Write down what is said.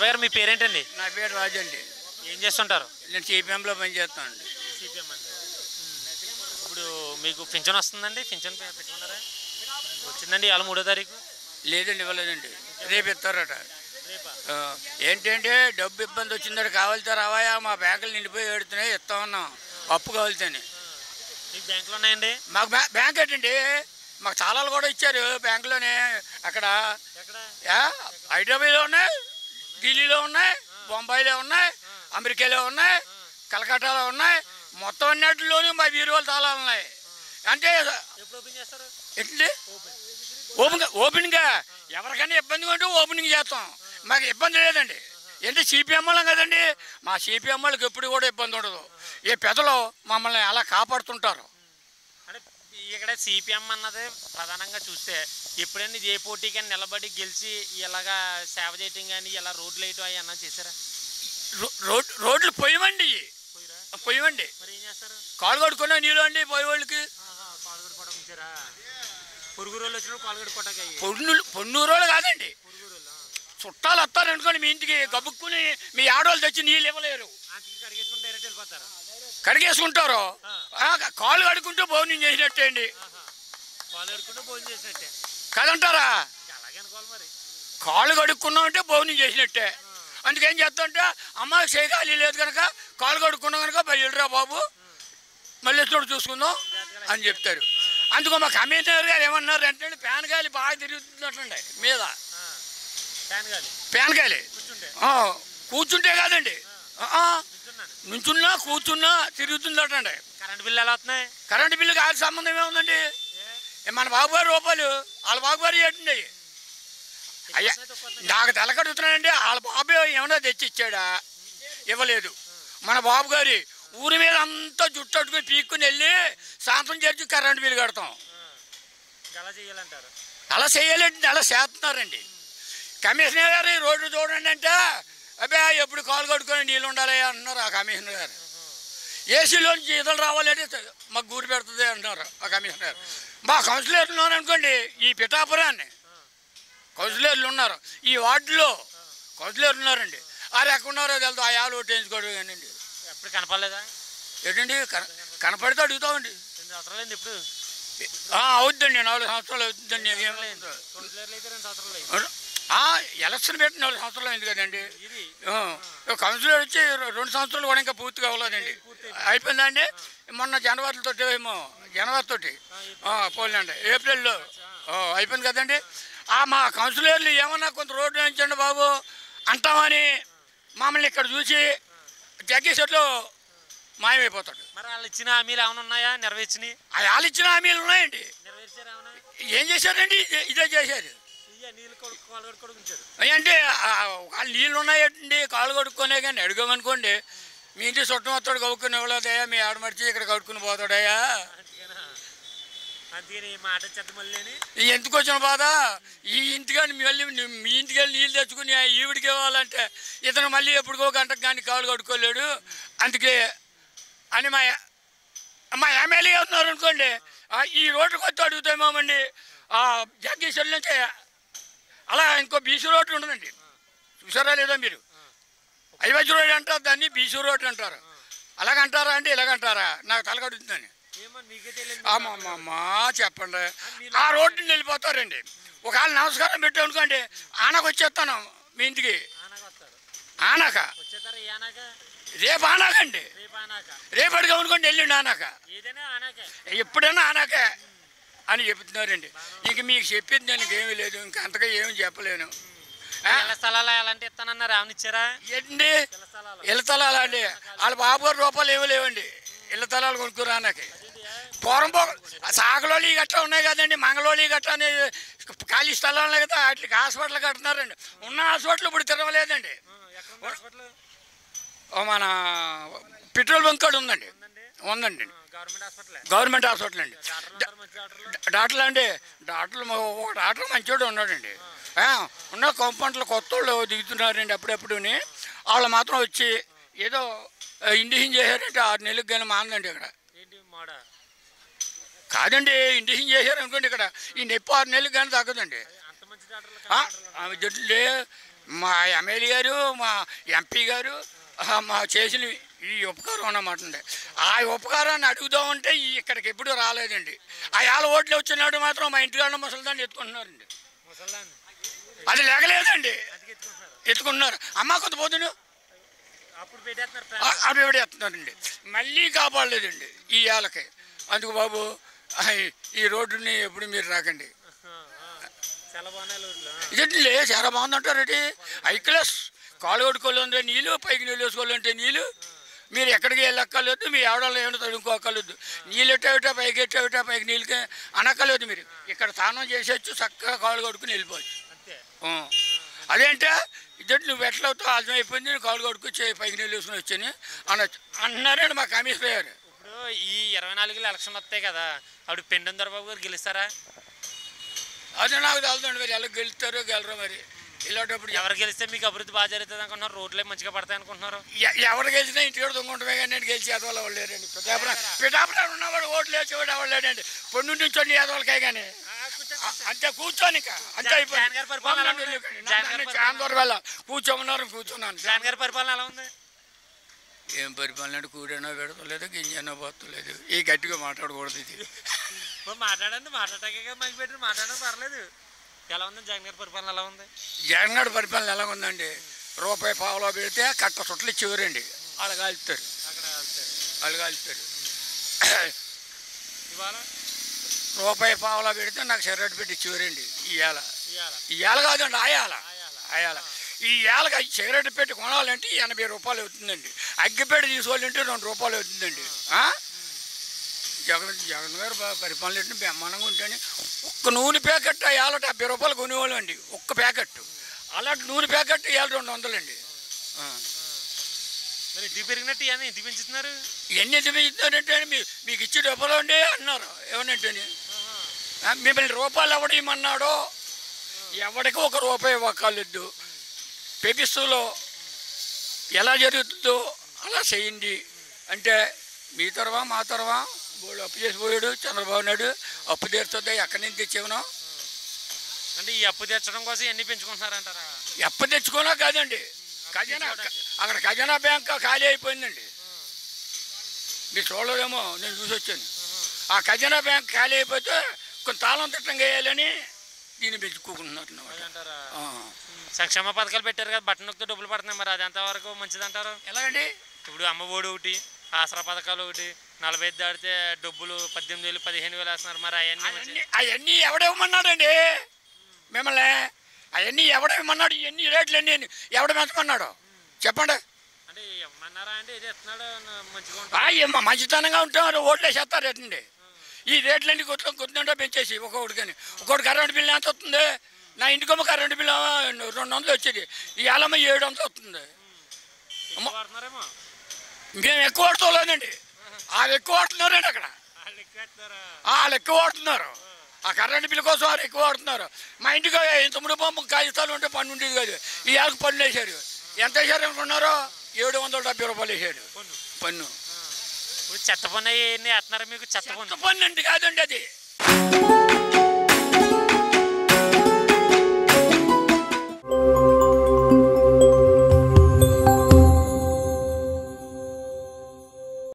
బాబాయ్ గారు మీ పేరేంటండి నా పేరు రాజు అండి ఏం చేస్తుంటారు నేను సిపిఎంలో పనిచేస్తానండి సిపిఎం అండి ఇప్పుడు మీకు పింఛన్ వస్తుందండి పింఛన్ పె- పెట్టుకున్నారా వచ్చిందండి ఇవాళ మూడో తారీఖు లేదండి ఇవ్వలేదండి రేపు ఇస్తారట రేపా ఆ, ఏంటంటే డబ్బు ఇబ్బంది వచ్చిందట కావాలితే రావాయా మా బ్యాంకులు నిండిపోయి ఏడుతున్నాయి ఇస్తామన్నాం అప్పు కావాలితేనే మీకు బ్యాంకులు ఉన్నాయండి మాకు బ్యా- బ్యాంక్ ఏంటండి మాకు చాలాలు కూడా ఇచ్చారు బ్యాంకులోనే అక్కడ ఎక్కడ యా, హైదరాబాద్లో ఉన్నాయి ఢిల్లీలో ఉన్నాయి బొంబాయిలో ఉన్నాయి అమెరికాలో ఉన్నాయి కలకట్టాలో ఉన్నాయి మొత్తం అన్నిటిలోనూ మా వీరువాళ్ళు తాళాలు ఉన్నాయి అంటే ఎప్పుడు ఓపెన్ చేస్తారు ఏంటండి ఓపెన్ ఓపెన్గా ఎవరికైనా ఇబ్బందిగా ఉంటే ఓపెనింగ్ చేస్తాం మాకు ఇబ్బంది లేదండి ఏంటి సిపిఎం వాళ్ళం కదండి మా సిపిఎం వాళ్ళకి ఎప్పుడు కూడా ఇబ్బంది ఉండదు ఏ పెదలు మమ్మల్ని అలా కాపాడుతుంటారు అంటే ఇక్కడ సిపిఎం అన్నది ప్రధానంగా చూస్తే ఎప్పుడైనా ఇది ఏ పోటీకైనా నిలబడి గెలిచి ఇలాగా సేవ చేయటం కానీ ఇలా రోడ్లు వేయటం అవి అన్నా చేశారా రో- రోడ్ రోడ్లు పొయ్యమండి పోయిరా పొయ్యమండి మరి ఏం చేస్తారు కాలు కడుక్కునే నీళ్ళు అండి పోయే వాళ్ళకి పాల్గొడు కొట్టకు ఉంచారా పొరుగు రోజులు వచ్చినప్పుడు పాల్గొడు కొట్టక పొన్ను పొన్నూరు వాళ్ళు కాదండి పొరుగు రోజులు చుట్టాలు వస్తారు అనుకోండి మీ ఇంటికి గబుక్కుని మీ ఆడవాళ్ళు తెచ్చి నీళ్ళు ఇవ్వలేరు ఆంటీకి కడిగేసుకుని డైరెక్ట్ వెళ్ళిపోతారు కడిగేసుకుంటారు ఆ, కాలు కడుక్కుంటూ భోజనం చేసినట్టే అండి పాలు కడుకుంటూ భోజనం చేసినట్టే కదంటారా ఇంకా అలాగే అనుకోవాలి మరి కాళ్ళు కడుక్కున్నామంటే భోజనం చేసినట్టే అందుకేం చేస్తామంటే అమ్మ చేయగాలి లేదు కనుక కాళ్ళు కడుక్కున్నాం కనుక బయలురా బాబు మళ్ళీ చోటు చూసుకుందాం అని చెప్తారు అందుకో మా కమిషనర్ గారు ఏమన్నారు అంటే ప్యాన్ గాలి బాగా తిరుగుతున్నట్లండి మీద ఫ్యాన్ గాలి ప్యాన్ గాలి కూర్చుంటే ఆ, కూర్చుంటే కాదండి ఆ, కూర్చున్నాను నుంచున్నా కూర్చున్నా తిరుగుతుందటండి కరెంట్ బిల్లు ఎలా వస్తున్నాయి కరెంటు బిల్లు కాదు సంబంధం ఏముందండి ఏ మన బాబు గారి రూపాయలు వాళ్ళ బాబు గారు ఏంటండి అయ్యా నాకు తెలకడుగుతున్నానండి వాళ్ళ బాబు ఏమన్నా తెచ్చి ఇచ్చాడా ఇవ్వలేదు మన బాబు గారి ఊరి మీద అంతా జుట్టు అట్టుకుని పీక్కుని వెళ్ళి సాయంత్రం చేర్చి కరెంటు బిల్లు కడతాం గలా చేయాలంటారు అలా చేయలేండి అలా చేస్తున్నారండి కమిషనర్ గారు ఈ రోడ్డు చూడండి అంటే అబ్బే ఎప్పుడు కాలు కట్టుకొని నీళ్ళు ఉండాలి అంటున్నారు ఆ కమిషనర్ గారు ఏసీలోంచి ఈతలు రావాలంటే మాకు గూరి పెడుతుంది అంటున్నారు ఆ కమిషనర్ గారు మా కౌన్సిలర్లు ఉన్నారు అనుకోండి ఈ పిఠాపురాన్ని కౌన్సిలర్లు ఉన్నారు ఈ వార్డులో కౌన్సిలర్లు ఉన్నారండి వారు ఎక్కడ ఉన్నారో తెలుసు ఆ యాలు ఓటేయించుకోవడం కానండి ఎప్పుడు కనపడలేదా ఏంటండి కన- కనపడితే అడుగుతామండి రెండు సంవత్సరాలు అయింది ఇప్పుడు ఆ, అవుద్దండి నాలుగు సంవత్సరాలు అవుతుందండి ఏం లేదు రెండు ప్లేయర్లు అయితే రెండు సంవత్సరాలు అయింది ఆ, ఎలక్షన్ పెట్టి నాలుగు సంవత్సరాలు అయింది కదండి ఇది ఆ, కౌన్సిలర్ వచ్చి రెండు సంవత్సరాలు కూడా ఇంకా పూర్తిగా అవ్వలేదండి అయిపోయిందండి మొన్న జనవరి తోటి ఏమో జనవరి తోటి పోలేండి ఏప్రిల్లో ఆ, అయిపోయింది కదండి ఆ మా కౌన్సిలర్లు ఏమన్నా కొంత రోడ్డు వేయించండి బాబు అంటామని మమ్మల్ని ఇక్కడ చూసి జగ్గేశ్వర్లో మాయమైపోతాడు మరి వాళ్ళు ఇచ్చిన హామీలు ఏమైనా ఉన్నాయా నెరవేర్చినాయి ఆ వాళ్ళు ఇచ్చిన హామీలు ఉన్నాయండి నెరవేర్చారు ఏమైనా ఏం చేశారండి ఇదే- ఇదే చేశారు ఇయ్య నీళ్ళు కొడుకు కాలు కొడుకు కొడుకుంటారు అంటే వాళ్ళు నీళ్ళు ఉన్నాయండి కాళ్ళు కడుక్కొనే కానీ అడిగామనుకోండి మీ ఇంటి చుట్టం వస్తాడు కడుక్కుని ఇవ్వలేదయ్యా మీ ఆడమడిచి ఇక్కడ కడుక్కుని పోతాడయ్యా అందుకేనా అందుకని ఈ మాట చెత్త మళ్ళీ ఈ ఎందుకు వచ్చిన బాధ ఈ ఇంటికాని మళ్ళీ నీ- మీ ఇంటికి వెళ్ళి నీళ్ళు తెచ్చుకుని ఆ ఈవిడికి ఇవ్వాలంటే ఇతను మళ్ళీ ఎప్పుడుకో గంటకు కానీ కాళ్ళు కడుక్కోలేడు అందుకే అని మా మా ఎమ్మెల్యే ఉన్నారు అనుకోండి ఆ, ఈ రోడ్డు కొత్త అడుగుతామేమండి ఆ జగ్గేశ్వరి నుంచి అలా ఇంకో బీసీ రోడ్డు ఉంటుందండి చూసారా లేదా మీరు ఐవజ్ రోడ్ అంటారు దాన్ని బీసీ రోడ్ అంటారు అలాగంటారా అండి ఇలాగంటారా నాకు తలకడుతుందని ఏమో మీకే తెలియదు అమ్మమ్మమ్మా చెప్పండి ఆ రోడ్డుని వెళ్ళిపోతారండి ఒకవేళ నమస్కారం పెట్టామనుకోండి ఆనకు వచ్చేస్తాను మీ ఇంటికి ఆనాక వస్తారు ఆనక వచ్చేతారా ఏ ఆనాక రేపు ఆనాకండి రేపు ఆనాక రేపు అడిగామనుకోండి వెళ్ళండి ఆనాక ఏదైనా ఆనాకే ఎప్పుడైనా ఆనాకే అని చెప్తున్నారండి ఇంక మీకు చెప్పేది దానికి ఏమీ లేదు ఇంక అంతగా ఏమి చెప్పలేను ఆ? ఇళ్ళ స్థలాలు ఎలాంటి ఇస్తానన్నారు ఏమైనా ఇచ్చారా ఏంటండి ఇళ్ళ స్థలాలు ఇళ్ళ తలాలు అండి వాళ్ళ బాబు గారు రూపాయలు ఏమీ లేవండి ఇళ్ళ తలాలు కొనుక్కురా ఆనకి పూర్వం పో సాగలోలి గట్రా ఉన్నాయి కదండి మంగళోలి గట్రా అని ఖాళీ స్థలాలు ఉన్నాయి కదా వాటికి హాస్పిటల్ కడుతున్నారండి ఉన్న హాస్పిటల్ ఇప్పుడు తిరగలేదండి ఎక్కడ హాస్పిటల్ ఓ మన పెట్రోల్ బంక్ కాడ ఉందండి ఉందండి ఉందండి గవర్నమెంట్ హాస్పిటల్ గవర్నమెంట్ హాస్పిటల్ అండి డాక్టర్లు ఉంటారు మంచి డాక్టర్లు డా- డాక్టర్లు అండి డాక్టర్లు మా- ఒక డాక్టర్ మంచోడు ఉన్నాడండి ఆ, ఉన్న కంపౌండ్లు కొత్త వాళ్ళు దిగుతున్నారండి అప్పుడప్పుడుని వాళ్ళు మాత్రం వచ్చి ఏదో ఇండిషన్ చేశారంటే ఆరు నెలలకు కానీ మాందండి ఇక్కడ ఏంటి మోడ కాదండి ఇండిషన్ చేశారు అనుకోండి ఇక్కడ ఈ నొప్పి ఆరు నెలలకు కానీ తగ్గదండి అంత మంచి డాక్టర్లు ఆ, కనపడరు. ఆమె జడ్లే మా ఎమ్మెల్యే గారు మా ఎంపీ గారు ఆ, మా చేసిన ఈ ఉపకారం అన్నమాట అండి ఆ ఉపకారాన్ని అడుగుదామంటే ఈ ఇక్కడికి ఎప్పుడు రాలేదండి ఆ ఏళ్ళ ఓట్లు వచ్చినాడు మాత్రం మా ఇంటికాడ ముసలిదాన్ని ఎత్తుకుంటున్నారండి ముసలాన్ని అది లేగలేదండి అందుకే ఎత్తుకుంటున్నారు ఎత్తుకుంటున్నారు అమ్మ కొత్త పోతును అప్పుడు పెట్టేస్తున్నారు ఆ- ప్రాణాలు. అవి ఎవడు ఎత్తున్నారండి మళ్ళీ కాపాడలేదండి ఈ ఏళ్ళకి అందుకు బాబు ఆ, ఈ రోడ్డుని ఎప్పుడు మీరు రాకండి ఆ, ఆ. చాలా బాగున్నాయి ఊర్లో ఇదేంటి లే చాలా బాగుందంటారండి ఐక్లస్ కాలు కొట్టుకోవాలంటే నీళ్ళు పైకి నీళ్ళు వేసుకోవాలంటే నీళ్ళు మీరు ఎక్కడికి వెళ్ళక్కర్లేదు మీ ఆడవాళ్ళు ఏమైనా తడుముకోక్కర్లేదు నీళ్ళు ఎట్టేవిటా పైకి ఎట్టేవిటా పైకి నీళ్ళకి అనక్కర్లేదు మీరు ఇక్కడ స్నానం చేసేచ్చు చక్కగా కాలు కొడుకుని వెళ్ళిపోవచ్చు అంతే ఆ. అదేంటే ఇద్దరు నువ్వు ఎట్లవుతావు అర్థం అయిపోయింది నేను కాలు కొడుకు చే పైకి నీళ్ళు వేసుకుని వచ్చాను అనొచ్చు అన్నారండి మా కమిషనర్ గారు ఇప్పుడు ఈ ఇరవై నాలుగులో ఎలక్షన్ వస్తాయి కదా అప్పుడు పెండు దొరబాబు గారు గెలుస్తారా అదే నాకు తెలుదండి మరి ఎలా గెలుస్తారో గెలరో మరి ఇలాంటప్పుడు ఎవరు ఎవరు గెలిస్తే మీకు అభివృద్ధి బాగా జరుగుతుంది అనుకుంటున్నారు రోడ్లే మంచిగా పడతాయి అనుకుంటున్నారు ఎ- ఎవరు గెలిచినా ఇంటికాడ దొంగటమే కానీ నేను గెలిచి ఎదవాళ్ళు ఎవరు లేరండి పిఠాపురం పిఠాపురం ఉన్నవాడు ఓట్లు వేసేవాడు ఎవరు లేడండి పొన్ను నుంచి ఎదవాళ్ళకే కానీ అ- అంతే కూర్చోని ఇక. అంతే జగన్ అయిపోయింది. గారి పరిపాలన ఎలా ఉంది? మమ్మల్ని జగన్ గారి నన్ను పరిపాలన చాలా దూరం వెళ్ళా కూర్చోమన్నారు కూర్చున్నాను జగన్ గారి పరిపాలన ఎలా ఉంది ఏం పరిపాలన అంటే కూడైనా పెడతలేదు గింజైనా పోతలేదు ఈ గట్టిగా మాట్లాడకూడదు ఇది మరి మాట్లాడండి మాట్లాడటాకే కదా మైక్ పెట్టి మాట్లాడడం పర్లేదు ఎలా ఉంది జగన్ గారి పరిపాలన ఎలా ఉంది జగన్ గారి పరిపాలన ఎలా ఉందండి రూపాయి పావులో పెడితే కట్ట చుట్టలు చివరండి వాళ్ళు కాలుతారు అక్కడ వెళ్తారు. వాళ్ళు కాలుతారు ఇవాళ రూపాయి పావులో పెడితే నాకు సిగరెట్ పెట్టి చివరండి ఇవాళ ఇవాళ ఇవాళ కాదండి ఆయాల ఆయాల. ఆయాల ఈ ఏళ్ళకి సిగరెట్ పెట్టి కొనాలంటే ఎనభై రూపాయలు అవుతుందండి అగ్గిపెట్టి తీసుకోవాలంటే రెండు రూపాయలు అవుతుందండి ఆ? జగన్ జగన్ గారు బా- పరిపాలన ఏంటి బ్రహ్మాండంగా ఉంటేనే ఒక్క నూనె ప్యాకెట్ ఏళ్ళ డెబ్బై రూపాయలు కొనేవాళ్ళు అండి ఒక్క ప్యాకెట్ అలాంటి నూనె ప్యాకెట్ ఏళ్ళ రెండు వందలండి ఆ. మరి ఇంటికి పెరిగినట్టు ఇవన్నీ ఇంటికి పెంచుతున్నారు ఎన్ని పెంచుతారంటే మీ మీకు ఇచ్చి డబ్బులు అండి అన్నారు ఏమనంటే మిమ్మల్ని రూపాయలు ఎవడు ఇమ్మన్నాడో ఎవడికి ఒక రూపాయి ఇవ్వక్కర్లేదు పెపిస్తులో ఎలా జరుగుతుందో అలా చేయండి అంటే మీ తరవా మా తరవా బోళ్ళు అప్పు చేసిపోయాడు చంద్రబాబు నాయుడు అప్పు తీరుతుంది ఎక్కడి నుంచి తెచ్చేవనో అంటే ఈ అప్పు తీర్చడం కోసం ఎన్ని పెంచుకుంటున్నారంటారా ఎప్పు తెచ్చుకోనా కాదండి ఖజానా అక్కడ ఖజానా బ్యాంక్ ఖాళీ అయిపోయిందండి మీరు చూడలేదేమో నేను చూసి వచ్చాను ఆ ఖజానా బ్యాంక్ ఖాళీ అయిపోతే కొంత తాళం తిట్టం వేయాలని దీన్ని పెంచుకుంటున్నారు అన్నమాట. అంటారా ఆ. సంక్షేమ పథకాలు పెట్టారు కదా బట్టన్ నొక్కితే డబ్బులు పడుతున్నాయి మరి అది ఎంతవరకు మంచిది అంటారు ఎలాగండి ఇప్పుడు అమ్మ ఒడి ఒకటి ఆసరా పథకాలు ఒకటి నలభై ఐదు దాటితే డబ్బులు పద్దెనిమిది వేలు పదిహేను వేలు వేస్తున్నారు మరి అవన్నీ మంచి అవన్నీ అవన్నీ ఎవడేమన్నాడండి మిమ్మల్ని అవన్నీ ఎవడేమన్నాడు ఇవన్నీ రేట్లు అన్నీ ఎవడ పెంచమన్నాడు చెప్పండి అంటే ఏమన్నారా అంటే ఇది ఎత్తున్నాడు మంచిగా ఆ, ఉంటుంది ఏమ్మా మంచితనంగా ఉంటారు ఓట్లు వేసేస్తారు రేటండి ఈ రేట్లన్నీ కొత్త కొద్దింటో పెంచేసి ఒక్కొక్కటి కానీ ఒక్కొక్కటి కరెంట్ బిల్లు ఎంత వస్తుంది నా ఇంటికమ్మ కరెంట్ బిల్లు రెండు వందలు వచ్చేది ఈ ఆలమ్మ ఏడు వందలు వస్తుంది ఎక్కువ వాడుతున్నారేమో మేము ఎక్కువ వాడుకోలేదండి వాళ్ళు ఎక్కువ వాడుతున్నారండి అక్కడ వాళ్ళు ఎక్కువ వేస్తున్నారా ఆ, వాళ్ళు ఎక్కువ వాడుతున్నారు ఆ కరెంట్ బిల్లు కోసం వారు ఎక్కువ వాడుతున్నారు మా ఇంటికి ఇంత ముడి పంపు కాగితాలు ఉంటే పన్ను ఉండేది కాదు ఈ ఏళ్ళకి పన్ను వేశారు ఎంత వేశారు అనుకున్నారో ఏడు వందల డెబ్బై రూపాయలు వేశారు పన్ను పన్ను ఇప్పుడు చెత్త పన్ను అవన్నీ వేస్తున్నారా మీకు చెత్త పన్ను పన్ను అండి కాదండి అది